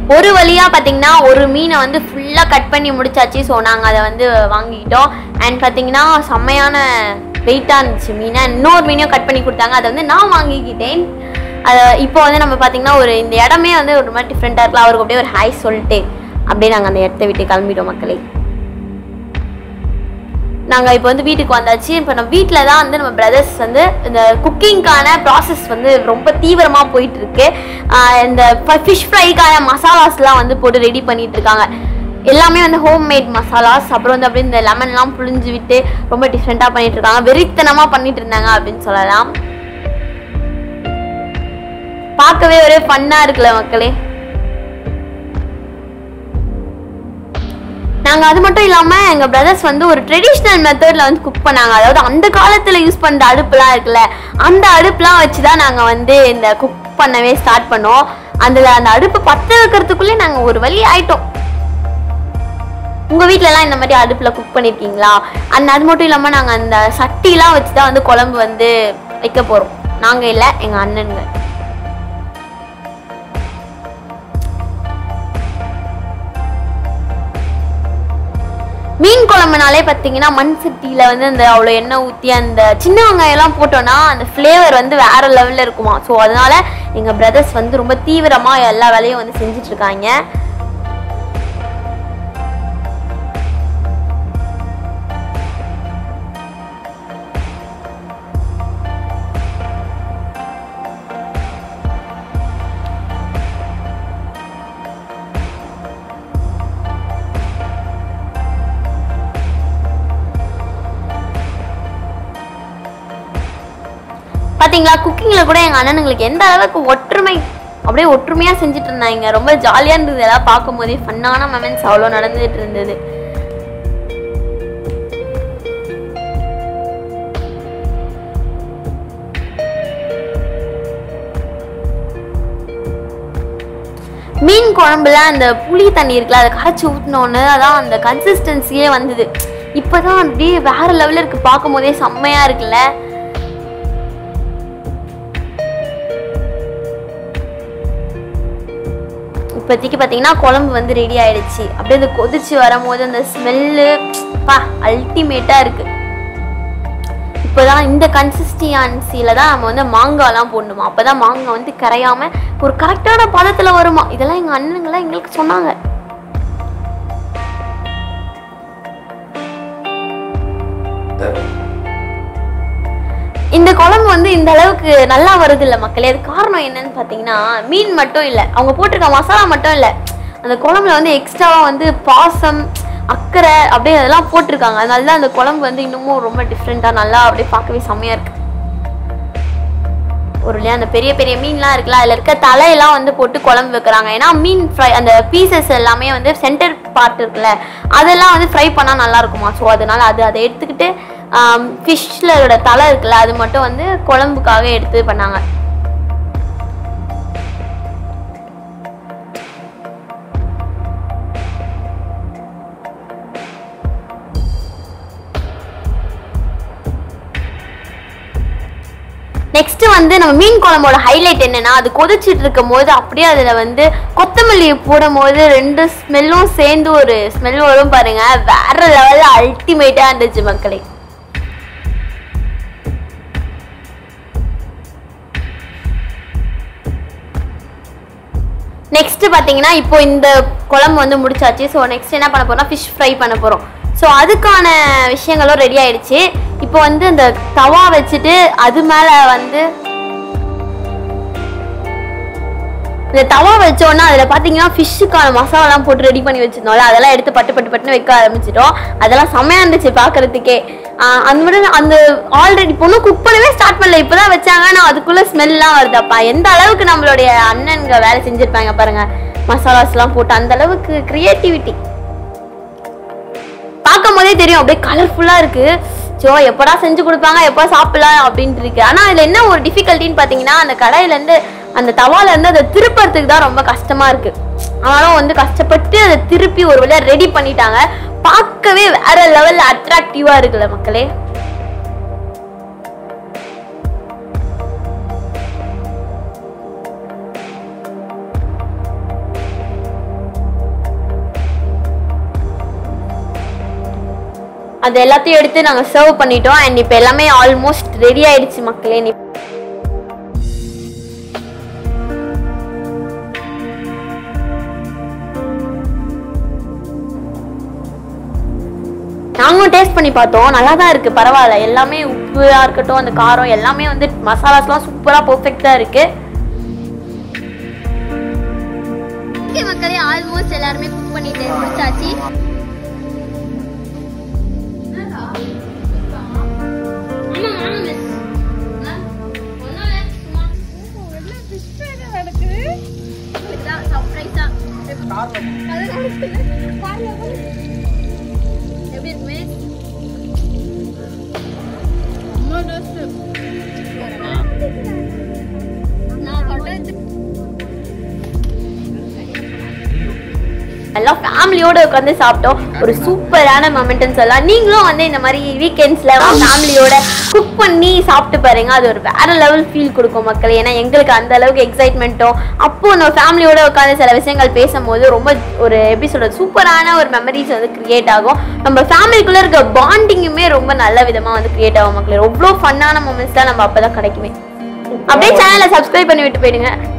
ஒரு வழியாக பார்த்தீங்கன்னா ஒரு மீனை வந்து ஃபுல்லாக கட் பண்ணி முடிச்சாச்சு ஸோ நாங்கள் அதை வந்து வாங்கிக்கிட்டோம் அண்ட் பார்த்தீங்கன்னா செம்மையான வெயிட்டாக இருந்துச்சு மீனை இன்னொரு மீனையும் கட் பண்ணி கொடுத்தாங்க அதை வந்து நான் வாங்கிக்கிட்டேன் அதை இப்போ வந்து நம்ம பார்த்தீங்கன்னா ஒரு இந்த இடமே வந்து ஒரு மாதிரி டிஃப்ரெண்ட்டாக இருக்கலாம் அவருக்கு அப்படியே ஒரு ஹாய் சொல்லிட்டு அப்படியே நாங்கள் அந்த இடத்த விட்டு கிளம்பிட்டோம் மக்களே நாங்கள் இப்போ வந்து வீட்டுக்கு வந்தாச்சு இப்போ நம்ம வீட்டில் தான் வந்து நம்ம பிரதர்ஸ் வந்து இந்த குக்கிங்க்கான ப்ராசஸ் வந்து ரொம்ப தீவிரமாக போயிட்டு இருக்கு ஆஹ் இந்த ஃபிஷ் ஃப்ரைக்கான மசாலாஸ்லாம் வந்து போட்டு ரெடி பண்ணிட்டு இருக்காங்க எல்லாமே வந்து ஹோம் மேட் மசாலாஸ் அப்புறம் வந்து அப்படியே இந்த லெமன்லாம் புழிஞ்சு விட்டு ரொம்ப டிஃப்ரெண்ட்டாக பண்ணிட்டு இருக்காங்க வெறித்தனமாக பண்ணிட்டு இருந்தாங்க அப்படின்னு சொல்லலாம் பார்க்கவே ஒரே ஃபன்னாக இருக்குல்ல மக்களே நாங்கள் அது மட்டும் இல்லாமல் எங்கள் பிரதர்ஸ் வந்து ஒரு ட்ரெடிஷ்னல் மெத்தடில் வந்து குக் பண்ணாங்க அதாவது அந்த காலத்தில் யூஸ் பண்ணுற அடுப்புலாம் இருக்குல்ல அந்த அடுப்புலாம் வச்சு தான் நாங்கள் வந்து இந்த குக் பண்ணவே ஸ்டார்ட் பண்ணோம் அதில் அந்த அடுப்பு பற்ற வைக்கிறதுக்குள்ளே நாங்கள் ஒரு வழி ஆயிட்டோம் உங்கள் வீட்டிலலாம் இந்த மாதிரி அடுப்பில் குக் பண்ணியிருக்கீங்களா அந்த அது மட்டும் இல்லாமல் நாங்கள் அந்த சட்டிலாம் வச்சு தான் வந்து குழம்பு வந்து வைக்க போகிறோம் நாங்கள் இல்லை எங்கள் அண்ணனுங்க மீன் குழம்புனாலே பார்த்தீங்கன்னா மண் சட்டியில் வந்து அந்த அவ்வளோ எண்ணெய் ஊற்றி அந்த சின்ன வெங்காயம்லாம் போட்டோன்னா அந்த ஃப்ளேவர் வந்து வேற லெவலில் இருக்குமா ஸோ அதனால எங்கள் பிரதர்ஸ் வந்து ரொம்ப தீவிரமாக எல்லா வேலையும் வந்து செஞ்சுட்டு இருக்காங்க பாத்தீங்களா குக்கிங்கில் கூட எங்கள் அண்ணனுங்களுக்கு எந்த அளவுக்கு ஒற்றுமை அப்படியே ஒற்றுமையாக செஞ்சுட்டு இருந்தாங்க ரொம்ப ஜாலியாக இருந்தது எல்லாம் பார்க்கும்போதே ஃபன்னான மொமெண்ட்ஸ் அவ்வளோ நடந்துட்டு இருந்தது மீன் குழம்புல அந்த புளி தண்ணி இருக்குல்ல அதை கரைச்சி ஊற்றினோன்னு அதான் அந்த கன்சிஸ்டன்சியே வந்தது இப்போதான் அப்படியே வேற லெவலில் இருக்கு பார்க்கும் போதே செம்மையா இருக்குல்ல இப்போதைக்கு பார்த்தீங்கன்னா குழம்பு வந்து ரெடி ஆயிடுச்சு அப்படியே அது கொதிச்சு வரும்போது அந்த ஸ்மெல்லு பா அல்டிமேட்டாக இருக்கு இப்போதான் இந்த கன்சிஸ்டன்சியில் தான் நம்ம வந்து மாங்காய்லாம் போடணுமா அப்போ தான் மாங்காய் வந்து கரையாம ஒரு கரெக்டான பதத்தில் வருமா இதெல்லாம் எங்கள் அண்ணனுங்களாம் எங்களுக்கு சொன்னாங்க இந்த குழம்பு வந்து இந்த அளவுக்கு நல்லா வருது இல்லை மக்களே அது காரணம் என்னன்னு பார்த்தீங்கன்னா மீன் மட்டும் இல்லை அவங்க போட்டிருக்க மசாலா மட்டும் இல்லை அந்த குழம்புல வந்து எக்ஸ்ட்ராவாக வந்து பாசம் அக்கறை அப்படியே அதெல்லாம் போட்டிருக்காங்க அதனால தான் அந்த குழம்பு வந்து இன்னமும் ரொம்ப டிஃப்ரெண்ட்டாக நல்லா அப்படியே பார்க்கவே செம்மையாக இருக்கு ஒரு இல்லையா அந்த பெரிய பெரிய மீன்லாம் இருக்குல்ல அதில் இருக்க தலையெல்லாம் வந்து போட்டு குழம்பு வைக்கிறாங்க ஏன்னா மீன் ஃப்ரை அந்த பீசஸ் எல்லாமே வந்து சென்டர் பார்ட் இருக்குல்ல அதெல்லாம் வந்து ஃப்ரை பண்ணால் நல்லா இருக்குமா ஸோ அதனால அது அதை எடுத்துக்கிட்டு ஃபிஷ்லோட தலை இருக்குல்ல அது மட்டும் வந்து குழம்புக்காக எடுத்து பண்ணாங்க நெக்ஸ்ட் வந்து நம்ம மீன் குழம்போட ஹைலைட் என்னன்னா அது கொதிச்சிட்டு இருக்கும் போது அப்படியே அதுல வந்து கொத்தமல்லி போடும் போது ரெண்டு ஸ்மெல்லும் சேர்ந்து ஒரு ஸ்மெல் வரும் பாருங்க வேற லெவல்ல அல்டிமேட்டா இருந்துச்சு மக்களே நெக்ஸ்ட் பார்த்தீங்கன்னா இப்போ இந்த குழம்பு வந்து முடிச்சாச்சு ஸோ நெக்ஸ்ட் என்ன பண்ண போறோம்னா ஃபிஷ் ஃப்ரை பண்ண போகிறோம் ஸோ அதுக்கான விஷயங்களும் ரெடி ஆயிடுச்சு இப்போ வந்து இந்த தவா வச்சுட்டு அது மேலே வந்து இந்த தவா வச்சோன்னா அதில் பார்த்தீங்கன்னா ஃபிஷ்ஷுக்கான மசாலாலாம் போட்டு ரெடி பண்ணி வச்சிருந்தோம்ல அதெல்லாம் எடுத்து பட்டு பட்டு பட்டுன்னு வைக்க ஆரம்பிச்சிட்டோம் அதெல்லாம் செம்மையா இருந்துச்சு பார்க்கறதுக்கே ஆஹ் அந்த மாதிரி அந்த ஆல்ரெடி பொண்ணு குக் பண்ணவே ஸ்டார்ட் பண்ணல இப்போதான் வச்சாங்க ஆனால் அதுக்குள்ள ஸ்மெல்லாம் வருதப்பா எந்த அளவுக்கு நம்மளுடைய அண்ணனுங்க வேலை செஞ்சிருப்பாங்க பாருங்க மசாலாஸ்லாம் போட்டு அந்த அளவுக்கு கிரியேட்டிவிட்டி பார்க்கும் போதே தெரியும் அப்படியே கலர்ஃபுல்லாக இருக்கு ஸோ எப்படா செஞ்சு கொடுப்பாங்க எப்போ சாப்பிடலாம் அப்படின்ட்டு இருக்கு ஆனால் அதில் என்ன ஒரு டிஃபிகல்ட்டின்னு பார்த்தீங்கன்னா அந்த கடையிலேருந்து அந்த தவாலேருந்து அதை திருப்பறதுக்கு தான் ரொம்ப கஷ்டமாக இருக்கு ஆனாலும் வந்து கஷ்டப்பட்டு அதை திருப்பி ஒரு வழியா ரெடி பண்ணிட்டாங்க பார்க்கவே வேற லெவலில் அட்ராக்டிவாக இருக்குல்ல மக்களே அது எல்லாத்தையும் எடுத்து நாங்கள் சர்வ் பண்ணிட்டோம் அண்ட் இப்போ எல்லாமே ஆல்மோஸ்ட் ரெடி ஆயிடுச்சு மக்களே நீ நாங்களும் டேஸ்ட் பண்ணி பார்த்தோம் நல்லா தான் இருக்கு பரவாயில்ல எல்லாமே உப்புயா இருக்கட்டும் அந்த காரம் எல்லாமே வந்து மசாலாஸ்லாம் சூப்பரா பெர்ஃபெக்ட்டா இருக்கு ஓகே மக்களே ஆல்மோஸ்ட் எல்லாருமே குக் பண்ணிட்டு முடிச்சாச்சு எப்படி இருக்குமே நான் சொல்றது எல்லாம் ஃபேமிலியோட உட்காந்து சாப்பிட்டோம் ஒரு சூப்பரான மொமெண்ட்னு சொல்லலாம் நீங்களும் வந்து இந்த மாதிரி வீக்கெண்ட்ஸ்ல ஃபேமிலியோட குக் பண்ணி சாப்பிட்டு பாருங்க அது ஒரு வேற லெவல் ஃபீல் கொடுக்கும் மக்கள் ஏன்னா எங்களுக்கு அந்த அளவுக்கு எக்ஸைட்மெண்ட்டும் அப்போ நம்ம ஃபேமிலியோட உட்காந்து சில விஷயங்கள் பேசும்போது ரொம்ப ஒரு எப்படி சொல்றது சூப்பரான ஒரு மெமரிஸ் வந்து கிரியேட் ஆகும் நம்ம ஃபேமிலிக்குள்ள இருக்க பாண்டிங்குமே ரொம்ப நல்ல விதமா வந்து கிரியேட் ஆகும் மக்களே எவ்வளோ ஃபன்னான மூமெண்ட்ஸ் தான் நம்ம அப்பதான் கிடைக்குமே அப்படியே சேனலை சப்ஸ்கிரைப் பண்ணி விட்டு போயிடுங்க